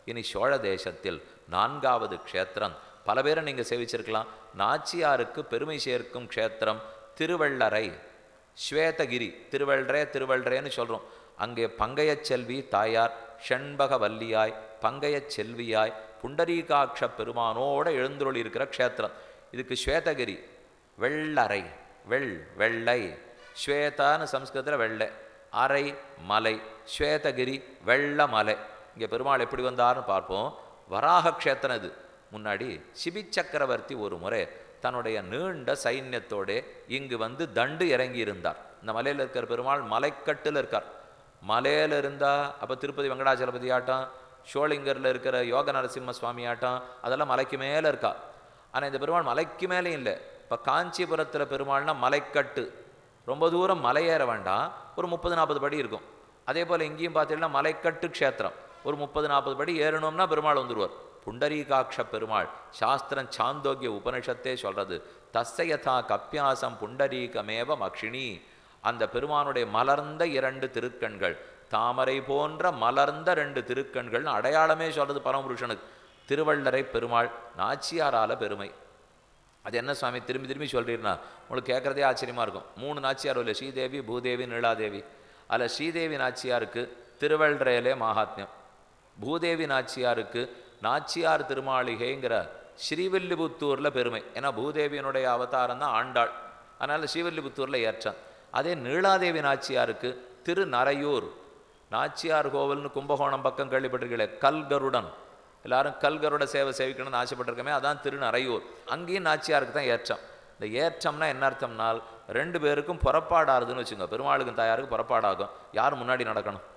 இனி சோழ தேசத்தில் நான்காவது க்ஷேத்திரம் பல பேரை நீங்கள் சேவிச்சிருக்கலாம் நாச்சியாருக்கு பெருமை சேர்க்கும் க்ஷேத்திரம் திருவள்ளரை ஸ்வேதகிரி திருவள்ளரே திருவள்ளரேன்னு சொல்கிறோம் அங்கே பங்கையச் செல்வி தாயார் ஷண்பக வல்லியாய் பங்கையச் செல்வியாய் புண்டரீகாட்ச பெருமானோட எழுந்துருளி இருக்கிற க்ஷேத்திரம் இதுக்கு ஸ்வேதகிரி வெள்ளரை வெள் வெள்ளை ஸ்வேதான்னு சம்ஸ்கிருதத்தில் வெள்ளை அரை மலை ஸ்வேதகிரி வெள்ள மலை இங்கே பெருமாள் எப்படி வந்தார்னு பார்ப்போம் வராக க்ஷேத்திரம் இது முன்னாடி சிபி சக்கரவர்த்தி ஒரு முறை தன்னுடைய நீண்ட சைன்யத்தோட இங்கு வந்து தண்டு இறங்கி இருந்தார் இந்த மலையில் இருக்கிற பெருமாள் மலைக்கட்டில் இருக்கார் மலையில் இருந்தா அப்போ திருப்பதி வெங்கடாச்சலபதி ஆட்டம் ஷோலிங்கரில் இருக்கிற யோக நரசிம்ம சுவாமி ஆட்டம் அதெல்லாம் மலைக்கு மேலே இருக்கா ஆனால் இந்த பெருமாள் மலைக்கு மேலே இல்லை இப்போ காஞ்சிபுரத்தில் பெருமாள்னா மலைக்கட்டு ரொம்ப தூரம் மலை ஏற வேண்டாம் ஒரு முப்பது நாற்பது படி இருக்கும் அதே போல் இங்கேயும் பார்த்தீங்கன்னா மலைக்கட்டு க்ஷேத்திரம் ஒரு முப்பது நாற்பது படி ஏறணும்னா பெருமாள் வந்துடுவார் புண்டரீகாட்ச பெருமாள் சாஸ்திரம் சாந்தோக்கிய உபனிஷத்தே சொல்றது தஸ்ஸயதா கப்பியாசம் புண்டரீகமேவ மக்ஷினி அந்த பெருமானுடைய மலர்ந்த இரண்டு திருக்கண்கள் தாமரை போன்ற மலர்ந்த ரெண்டு திருக்கண்கள் அடையாளமே சொல்றது பரமபுருஷனுக்கு திருவள்ளரை பெருமாள் நாச்சியாரால பெருமை அது என்ன சுவாமி திரும்பி திரும்பி சொல்றீர்னா உங்களுக்கு கேட்குறதே ஆச்சரியமா இருக்கும் மூணு நாச்சியார் இல்லை ஸ்ரீதேவி பூதேவி நீலாதேவி அதில் ஸ்ரீதேவி நாச்சியாருக்கு திருவள்ளரையிலே மகாத்மியம் பூதேவி நாச்சியாருக்கு நாச்சியார் திருமாளிகைங்கிற ஸ்ரீவில்லிபுத்தூரில் பெருமை ஏன்னா பூதேவியினுடைய அவதாரம் தான் ஆண்டாள் அதனால் ஸ்ரீவில்லிபுத்தூரில் ஏற்றம் அதே நீலாதேவி நாச்சியாருக்கு திருநரையூர் நாச்சியார் கோவில்னு கும்பகோணம் பக்கம் கேள்விப்பட்டிருக்கீங்களே கல்கருடன் எல்லாரும் கல்கருட சேவை சேவிக்கணும்னு ஆசைப்பட்டிருக்கமே அதான் திருநரையூர் அங்கேயும் நாச்சியாருக்கு தான் ஏற்றம் இந்த ஏற்றம்னா என்ன அர்த்தம்னால் ரெண்டு பேருக்கும் புறப்பாடாருதுன்னு வச்சுங்க பெருமாளுக்கும் தாயாருக்கும் புறப்பாடாகும் யார் முன்னாடி நடக்கணும்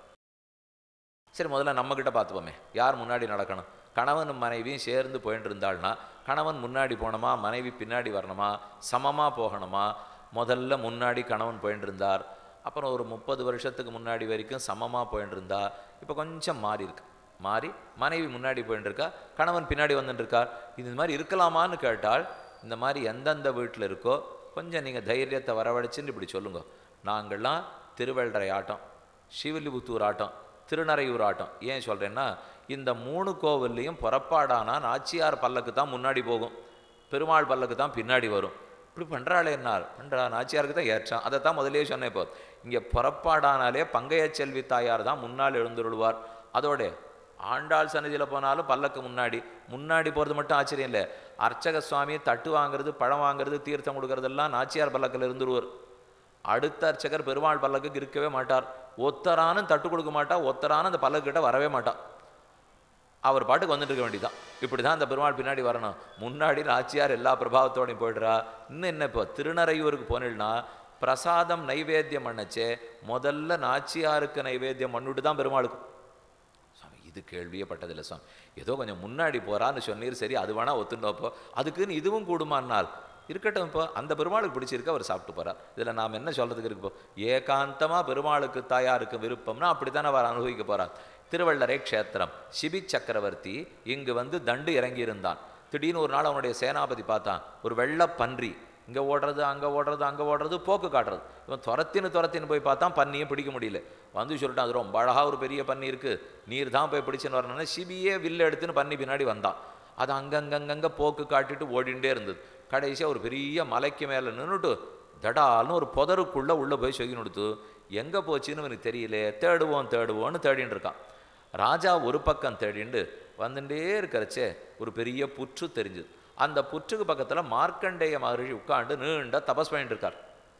சரி முதல்ல நம்மக்கிட்ட பார்த்துப்போமே யார் முன்னாடி நடக்கணும் கணவனும் மனைவியும் சேர்ந்து போயிட்டு இருந்தாள்னா கணவன் முன்னாடி போகணுமா மனைவி பின்னாடி வரணுமா சமமாக போகணுமா முதல்ல முன்னாடி கணவன் போயிட்டு இருந்தார் அப்புறம் ஒரு முப்பது வருஷத்துக்கு முன்னாடி வரைக்கும் சமமாக போயிட்டு இருந்தா இப்போ கொஞ்சம் மாறி இருக்கு மாறி மனைவி முன்னாடி போயிட்டு இருக்கா கணவன் பின்னாடி வந்துட்டு இருக்கார் இது மாதிரி இருக்கலாமான்னு கேட்டால் இந்த மாதிரி எந்தெந்த வீட்டில் இருக்கோ கொஞ்சம் நீங்கள் தைரியத்தை வரவழைச்சுன்னு இப்படி சொல்லுங்க நாங்கள்லாம் திருவள்ளரை ஆட்டம் ஸ்ரீவில்லிபுத்தூர் ஆட்டம் திருநறையூர் ஆட்டம் ஏன் சொல்கிறேன்னா இந்த மூணு கோவில்லையும் புறப்பாடானா நாச்சியார் பல்லக்கு தான் முன்னாடி போகும் பெருமாள் பல்லக்கு தான் பின்னாடி வரும் இப்படி பண்ணுறாளே என்னார் பண்ணுறா நாச்சியாருக்கு தான் ஏற்றான் அதை தான் முதலே சொன்னேன் இப்போ இங்கே புறப்பாடானாலே பங்கைய செல்வி தாயார் தான் முன்னால் எழுந்துருள்வார் அதோட ஆண்டாள் சன்னதியில் போனாலும் பல்லக்கு முன்னாடி முன்னாடி போகிறது மட்டும் ஆச்சரியம் இல்லை அர்ச்சக சுவாமி தட்டு வாங்குறது பழம் வாங்குறது தீர்த்தம் கொடுக்கறதெல்லாம் நாச்சியார் பல்லக்கில் இருந்துருவார் அடுத்த அர்ச்சகர் பெருமாள் பல்லக்குக்கு இருக்கவே மாட்டார் ஒத்தரானும் தட்டு கொடுக்க மாட்டா ஒத்தரானும் அந்த பல்லக்கிட்ட வரவே மாட்டா அவர் பாட்டுக்கு வந்துட்டு இருக்க வேண்டியதான் இப்படி தான் அந்த பெருமாள் பின்னாடி வரணும் முன்னாடி நாச்சியார் எல்லா பிரபாவத்தோடையும் போயிடுறா இன்னும் என்ன இப்போ திருநறையூருக்கு போனீங்கன்னா பிரசாதம் நைவேத்தியம் பண்ணச்சே முதல்ல நாச்சியாருக்கு நைவேத்தியம் பண்ணிவிட்டு தான் பெருமாளுக்கு சுவாமி இது கேள்வியே பட்டதில்லை சுவாமி ஏதோ கொஞ்சம் முன்னாடி போறான்னு சொன்னீர் சரி அது வேணா ஒத்துண்டோப்போ அதுக்குன்னு இதுவும் கூடுமானால் இருக்கட்டும் இப்போ அந்த பெருமாளுக்கு பிடிச்சிருக்கு அவர் சாப்பிட்டு போறார் இதில் நாம் என்ன சொல்றதுக்கு இருக்கு இப்போ ஏகாந்தமாக பெருமாளுக்கு தாயாருக்கு விருப்பம்னா அப்படி தானே அவர் அனுபவிக்க போறார் திருவள்ளரை க்ஷேத்திரம் சிபி சக்கரவர்த்தி இங்கு வந்து தண்டு இறங்கி இருந்தான் திடீர்னு ஒரு நாள் அவனுடைய சேனாபதி பார்த்தான் ஒரு வெள்ளை பன்றி இங்கே ஓடுறது அங்கே ஓடுறது அங்கே ஓடுறது போக்கு காட்டுறது இவன் துரத்தின்னு துரத்தின்னு போய் பார்த்தா பன்னியும் பிடிக்க முடியல வந்து சொல்லிட்டான் அது ரொம்ப அழகா ஒரு பெரிய பன்னி இருக்கு நீர் தான் போய் பிடிச்சுன்னு வரணும்னா சிபியே வில்ல எடுத்துன்னு பன்னி பின்னாடி வந்தான் அது அங்கங்கங்கங்க போக்கு காட்டிட்டு ஓடிண்டே இருந்தது கடைசியாக ஒரு பெரிய மலைக்கு மேலே நின்றுட்டு தடால்னு ஒரு புதருக்குள்ளே உள்ளே போய் சொல்லி கொடுத்து எங்கே போச்சுன்னு எனக்கு தெரியல தேடுவோம் தேடுவோன்னு தேடின்னு இருக்கான் ராஜா ஒரு பக்கம் தேடிண்டு வந்துட்டே இருக்கிறச்சே ஒரு பெரிய புற்று தெரிஞ்சுது அந்த புற்றுக்கு பக்கத்தில் மார்க்கண்டேய மகரிஷி உட்காந்து நீண்ட தபஸ் பண்ணிட்டு இருக்கார்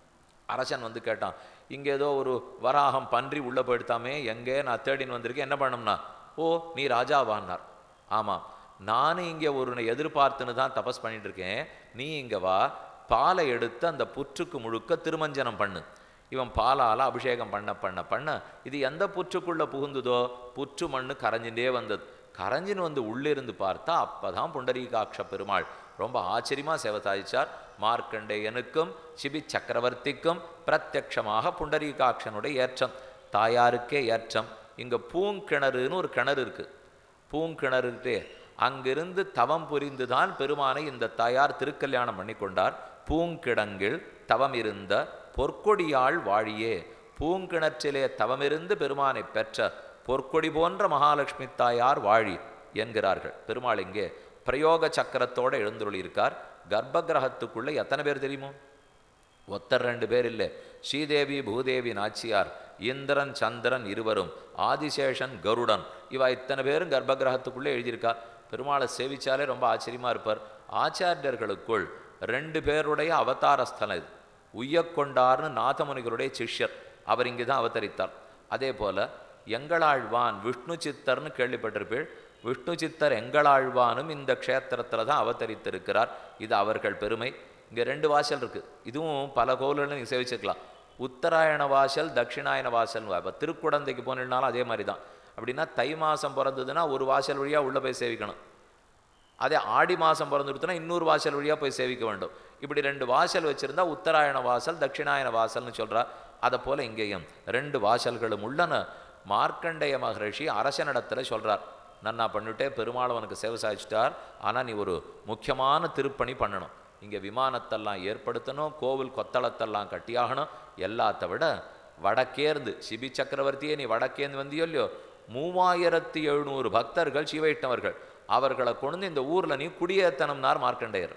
அரசன் வந்து கேட்டான் இங்கே ஏதோ ஒரு வராகம் பன்றி உள்ளே போயிடுத்தாமே எங்கே நான் தேடின்னு வந்திருக்கேன் என்ன பண்ணோம்னா ஓ நீ ராஜாவான்னார் ஆமாம் நானும் இங்கே ஒரு எதிர்பார்த்துன்னு தான் தபஸ் பண்ணிட்டு இருக்கேன் நீ இங்கே வா பாலை எடுத்து அந்த புற்றுக்கு முழுக்க திருமஞ்சனம் பண்ணு இவன் பாலால் அபிஷேகம் பண்ண பண்ண பண்ண இது எந்த புற்றுக்குள்ளே புகுந்ததோ புற்று மண்ணு கரைஞ்சுட்டே வந்தது கரைஞ்சின்னு வந்து உள்ளே இருந்து பார்த்தா அப்பதான் புண்டரீகாட்ச பெருமாள் ரொம்ப ஆச்சரியமா சேவை சாதிச்சார் மார்க்கண்டேயனுக்கும் சிபி சக்கரவர்த்திக்கும் பிரத்யக்ஷமாக புண்டரீகாட்சனுடைய ஏற்றம் தாயாருக்கே ஏற்றம் இங்க பூங்கிணறுன்னு ஒரு கிணறு இருக்கு பூங்கிணறுட்டே அங்கிருந்து தவம் புரிந்துதான் பெருமானை இந்த தாயார் திருக்கல்யாணம் பண்ணி கொண்டார் பூங்கிடங்கில் தவம் இருந்த பொற்கொடியாள் வாழியே பூங்கிணற்றிலே தவமிருந்து பெருமானை பெற்ற பொற்கொடி போன்ற மகாலட்சுமி தாயார் வாழி என்கிறார்கள் பெருமாள் இங்கே பிரயோக சக்கரத்தோட எழுந்துள்ளிருக்கார் கர்ப்ப கிரகத்துக்குள்ள எத்தனை பேர் தெரியுமோ ஒத்தர் ரெண்டு பேர் இல்லை ஸ்ரீதேவி பூதேவி நாச்சியார் இந்திரன் சந்திரன் இருவரும் ஆதிசேஷன் கருடன் இவா இத்தனை பேரும் கர்ப்ப கிரகத்துக்குள்ளே எழுதியிருக்கா பெருமாளை சேவிச்சாலே ரொம்ப ஆச்சரியமா இருப்பார் ஆச்சாரியர்களுக்குள் ரெண்டு பேருடைய அவதார ஸ்தலம் இது உய்யக்கொண்டார்னு நாதமுனிகளுடைய சிஷ்யர் அவர் இங்கே தான் அவதரித்தார் அதே போல எங்களாழ்வான் விஷ்ணு சித்தர்னு கேள்விப்பட்டிருப்பீள் விஷ்ணு சித்தர் எங்களாழ்வானும் இந்த க்ஷேத்திரத்தில் தான் அவதரித்திருக்கிறார் இது அவர்கள் பெருமை இங்கே ரெண்டு வாசல் இருக்குது இதுவும் பல கோவில்களும் நீங்கள் சேவிச்சுக்கலாம் உத்தராயண வாசல் தட்சிணாயன வாசல் இப்போ திருக்குடந்தைக்கு போனீங்கனாலும் அதே மாதிரி தான் அப்படின்னா தை மாதம் பிறந்ததுன்னா ஒரு வாசல் வழியாக உள்ளே போய் சேவிக்கணும் அதே ஆடி மாதம் பிறந்துடுத்துனா இன்னொரு வாசல் வழியாக போய் சேவிக்க வேண்டும் இப்படி ரெண்டு வாசல் வச்சுருந்தா உத்தராயண வாசல் தட்சிணாயன வாசல்னு சொல்கிறா அதை போல் இங்கேயும் ரெண்டு வாசல்களும் உள்ளன மார்க்கண்டேய மகரிஷி அரசனிடத்தில் சொல்கிறார் நன்னா பண்ணிட்டே பெருமாள் அவனுக்கு சேவை சாதிச்சிட்டார் ஆனால் நீ ஒரு முக்கியமான திருப்பணி பண்ணணும் இங்கே விமானத்தெல்லாம் ஏற்படுத்தணும் கோவில் கொத்தளத்தெல்லாம் கட்டியாகணும் எல்லாத்த விட வடக்கேர்ந்து சிபி சக்கரவர்த்தியே நீ வடக்கேந்து வந்தியோ இல்லையோ மூவாயிரத்தி எழுநூறு பக்தர்கள் சிவையிட்டவர்கள் அவர்களை கொண்டு இந்த ஊரில் நீ குடியேத்தனம்னார் மார்க்கண்டேயர்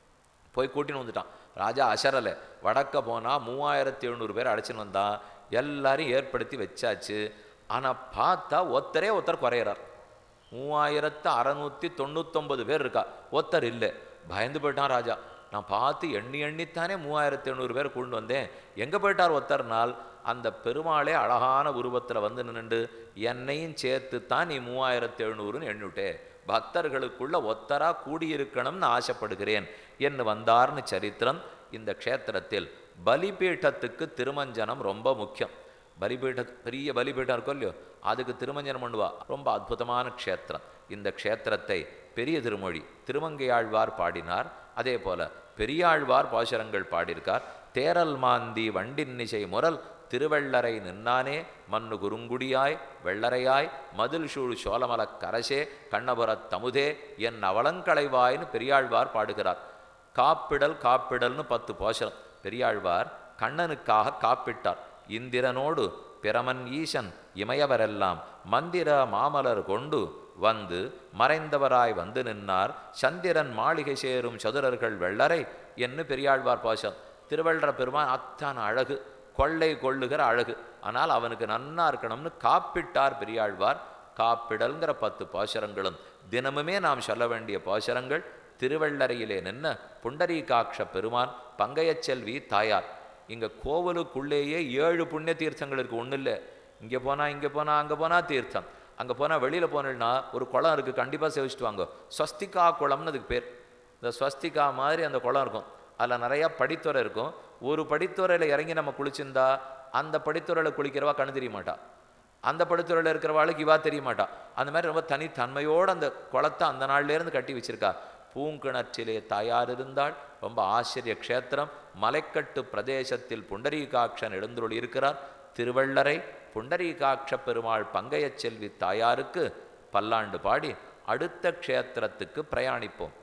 போய் கூட்டின்னு வந்துட்டான் ராஜா அசரலை வடக்க போனால் மூவாயிரத்தி எழுநூறு பேர் அடைச்சின்னு வந்தான் எல்லாரையும் ஏற்படுத்தி வச்சாச்சு ஆனால் பார்த்தா ஒத்தரே ஒருத்தர் குறையிறார் மூவாயிரத்து அறநூற்றி தொண்ணூத்தொம்பது பேர் இருக்கா ஒருத்தர் இல்லை பயந்து போயிட்டான் ராஜா நான் பார்த்து எண்ணி எண்ணித்தானே மூவாயிரத்தி எண்ணூறு பேர் கொண்டு வந்தேன் எங்கே போயிட்டார் ஒருத்தர்னால் அந்த பெருமாளே அழகான உருவத்தில் வந்து நின்று என்னையும் சேர்த்து தான் நீ மூவாயிரத்தி எழுநூறுன்னு எண்ணிவிட்டே பக்தர்களுக்குள்ள ஒத்தரா கூடியிருக்கணும்னு ஆசைப்படுகிறேன் என்று வந்தார்னு சரித்திரம் இந்த க்ஷேத்திரத்தில் பலிபீட்டத்துக்கு திருமஞ்சனம் ரொம்ப முக்கியம் பலிபீட பெரிய பலிபீட்டம் இருக்கும் இல்லையோ அதுக்கு திருமஞ்சனம் பண்ணுவா ரொம்ப அற்புதமான க்ஷேத்திரம் இந்த க்ஷேத்திரத்தை பெரிய திருமொழி திருமங்கையாழ்வார் பாடினார் அதே போல பெரியாழ்வார் பாசுரங்கள் பாடியிருக்கார் தேரல் மாந்தி வண்டின்னிசை முரல் திருவள்ளரை நின்னானே மண்ணு குறுங்குடியாய் வெள்ளரையாய் மதில் சூழ் சோழமலக் கரசே கண்ணபுரத் தமுதே என் அவலங்களைவாய்னு பெரியாழ்வார் பாடுகிறார் காப்பிடல் காப்பிடல்னு பத்து பாசுரம் பெரியாழ்வார் கண்ணனுக்காக காப்பிட்டார் இந்திரனோடு பிரமன் ஈசன் இமையவரெல்லாம் மந்திர மாமலர் கொண்டு வந்து மறைந்தவராய் வந்து நின்னார் சந்திரன் மாளிகை சேரும் சதுரர்கள் வெள்ளரை என்று பெரியாழ்வார் பாசம் திருவள்ளர பெருமான் அத்தான அழகு கொள்ளை கொள்ளுகிற அழகு ஆனால் அவனுக்கு நன்னா இருக்கணும்னு காப்பிட்டார் பெரியாழ்வார் காப்பிடல்ங்கிற பத்து பாசுரங்களும் தினமுமே நாம் சொல்ல வேண்டிய பாசுரங்கள் திருவள்ளரையிலே நின்ன புண்டரீகாட்ச பெருமான் பங்கையச் செல்வி தாயார் இங்கே கோவிலுக்குள்ளேயே ஏழு புண்ணிய தீர்த்தங்கள் இருக்குது ஒன்றும் இல்லை இங்கே போனால் இங்கே போனால் அங்கே போனால் தீர்த்தம் அங்கே போனால் வெளியில் போனேன்னா ஒரு குளம் இருக்குது கண்டிப்பாக சேவிச்சுட்டு வாங்க ஸ்வஸ்திகா குளம்னு அதுக்கு பேர் இந்த ஸ்வஸ்திகா மாதிரி அந்த குளம் இருக்கும் அதில் நிறையா படித்துறை இருக்கும் ஒரு படித்துறையில் இறங்கி நம்ம குளிச்சிருந்தா அந்த படித்துறையில் குளிக்கிறவா கண்ணு தெரிய மாட்டா அந்த படுத்துறையில் இருக்கிறவாளுக்கு இவா தெரிய மாட்டா அந்த மாதிரி ரொம்ப தனித்தன்மையோடு அந்த குளத்தை அந்த நாள்லேருந்து கட்டி வச்சிருக்கா பூங்கிணற்றிலே தாயார் இருந்தால் ரொம்ப ஆச்சரிய க்ஷேத்திரம் மலைக்கட்டு பிரதேசத்தில் புண்டரீகாட்சன் எழுந்துருள் இருக்கிறார் திருவள்ளரை புண்டரீகாட்ச பெருமாள் பங்கையச் செல்வி தாயாருக்கு பல்லாண்டு பாடி அடுத்த க்ஷேத்திரத்துக்கு பிரயாணிப்போம்